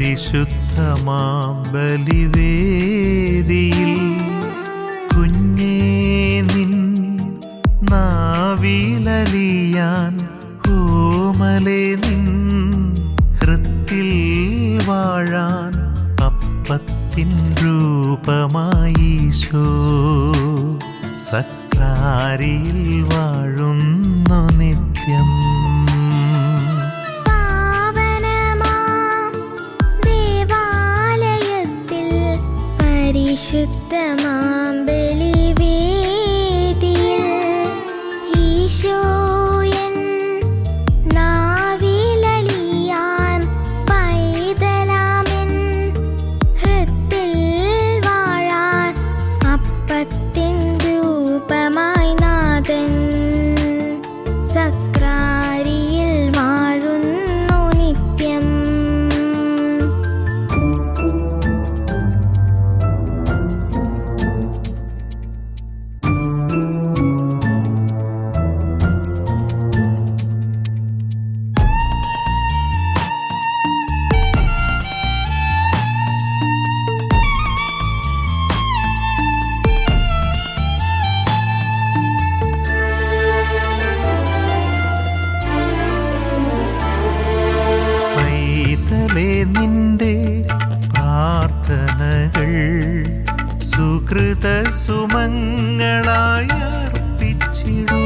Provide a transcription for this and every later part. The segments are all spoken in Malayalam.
പരിശുദ്ധമാം ബലിവേദിയിൽ കുഞ്ഞേ നിൻ നാവിലലിയാൻ ഓമലെ നിൻ ഹൃത്തിൽ വാഴാൻ അപ്പത്തിൻ രൂപമായീശോ സക്രാരിയിൽ വാഴുന്നു നിത്യം പാവനമാം ദേവാലയത്തിൽ പരിശുദ്ധമാം ബലിവേദിയിൽ ഈശോയൻ നാവിലലിയാൻ പൈതലാമെൻ ഹൃത്തിൽ വാഴാൻ അപ്പത്തിൻ രൂപമായി നാഥൻ സക്രാരിയിൽ വാഴുന്നു നിത്യം പൈതലേ നിന്റെ പ്രാർത്ഥനകൾ സുകൃത സുമങ്ങളായി അർപ്പിച്ചിടൂ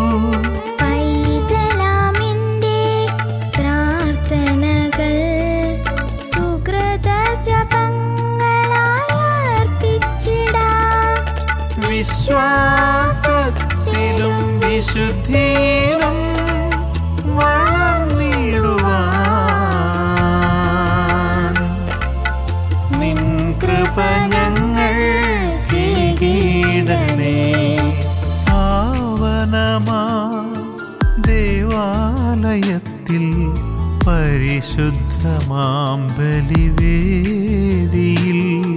പൈതലാമിന്റെ പ്രാർത്ഥനകൾ സുകൃത ജപങ്ങളായി അർപ്പിച്ചിടാം വിശ്വാസത്തിലും വിശുദ്ധിയിലും വളർന്നിടുവാൻ നിൻ കൃപ ഞങ്ങൾ കീടണേ പാവനമാ ദേവാലയത്തിൽ പരിശുദ്ധമാം ബലിവേദിയിൽ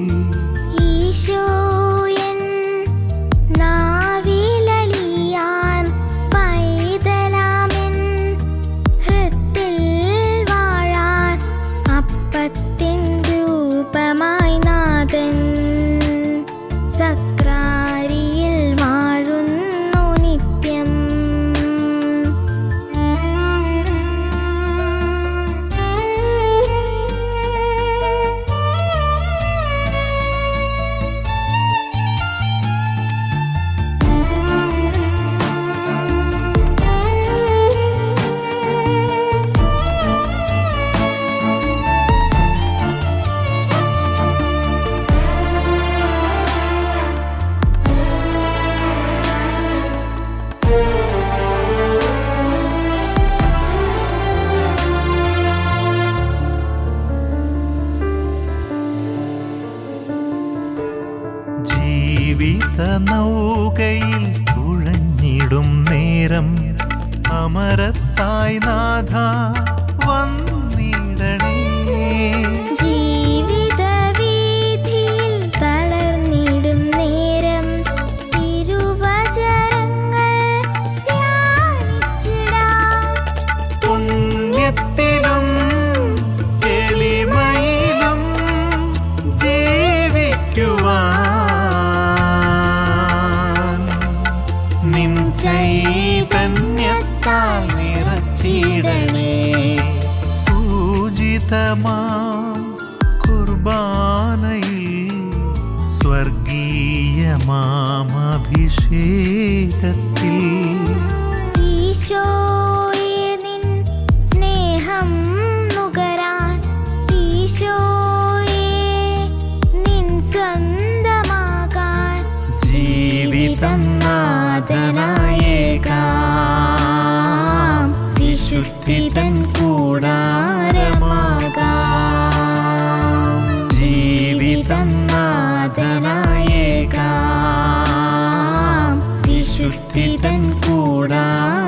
ഈശോയൻ നാവിലലിയാൻ പൈതലാമെൻ ഹൃത്തിൽ വാഴാൻ അപ്പത്തിൻ രൂപമായി നാഥൻ സക്രാരിയിൽ വാഴുന്നു നിത്യം ജീവിത നൗകയിൽ തുഴഞ്ഞിടും നേരം അമരത്തായി നാഥ വന്നിടണേ ജീവിത വീഥിയിൽ തളർന്നിടും നേരം തിരുവചനങ്ങൾ ധ്യാനിച്ചിടാം പുണ്യത്തിലും എളിമയിലും ജീവിക്കുവാൻ നിൻ ചൈതന്യത്താൽ നിറച്ചിടണേ പൂജിതമാം കുർബാനയിൽ സ്വർഗീയമാമഭിഷേകത്തിൽ ഈശോയെ നിൻ സ്നേഹം നുകരാൻ ഈശോയെ നിൻ സ്വന്തമാകാൻ ജീവിതം നാഥനായേകാം വിശുദ്ധിതൻ കൂടാരമാകാം ജീവിതം നാഥനായേകാം വിശുദ്ധിതൻ കൂടാ